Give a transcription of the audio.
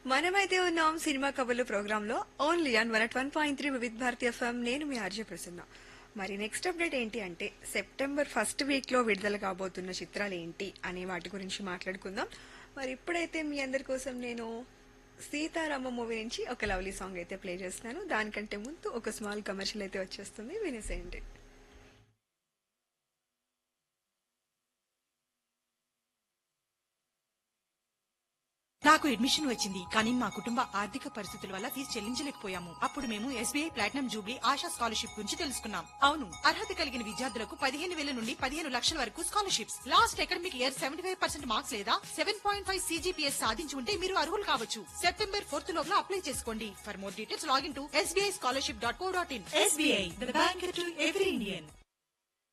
మనమైతే ఉన్నాం సినిమా కబుర్లు ప్రోగ్రామ్ లో only on one one point three Vividh Bharati FM నేను మీ ఆర్జే ప్రసన్న మరి నెక్స్ట్ అప్డేట్ ఏంటి అంటే సెప్టెంబర్ ఫస్ట్ వీక్ లో విడుదల కాబోతున్న చిత్రాలు ఏంటి అనే వాటి గురించి మాట్లాడుకుందాం మరి ఇప్పుడైతే మీ అందరి కోసం నేను సీతారామ మూవీ నుంచి ఒక లవ్లీ సాంగ్ అయితే ప్లే చేస్తున్నాను దానికంటే ముందు ఒక స్మాల్ కమర్షియల్ అయితే వచ్చేస్తుంది వినేసేయండి నాకు అడ్మిషన్ వచ్చింది కానీ మా కుటుంబ ఆర్థిక పరిస్థితుల వల్ల ఫీజు చెల్లించలేకపోయాము అప్పుడు మేము SBI platinum jubilee Asha scholarship గురించి తెలుసుకున్నాం అవును అర్హత కలిగిన విద్యార్థులకు పదిహేను వేల నుండి పదిహేను లక్షల వరకు scholarships last academic year seventy five percent marks లేదా సెవెన్ పాయింట్ ఫైవ్ సీజీపీఎస్ సాధించి ఉంటే మీరు అర్హులు కావచ్చు సెప్టెంబర్ ఫోర్త్ లోపల అప్లై చేసుకోండి for more details login to SBI scholarship dot co dot in SBI bank to every Indian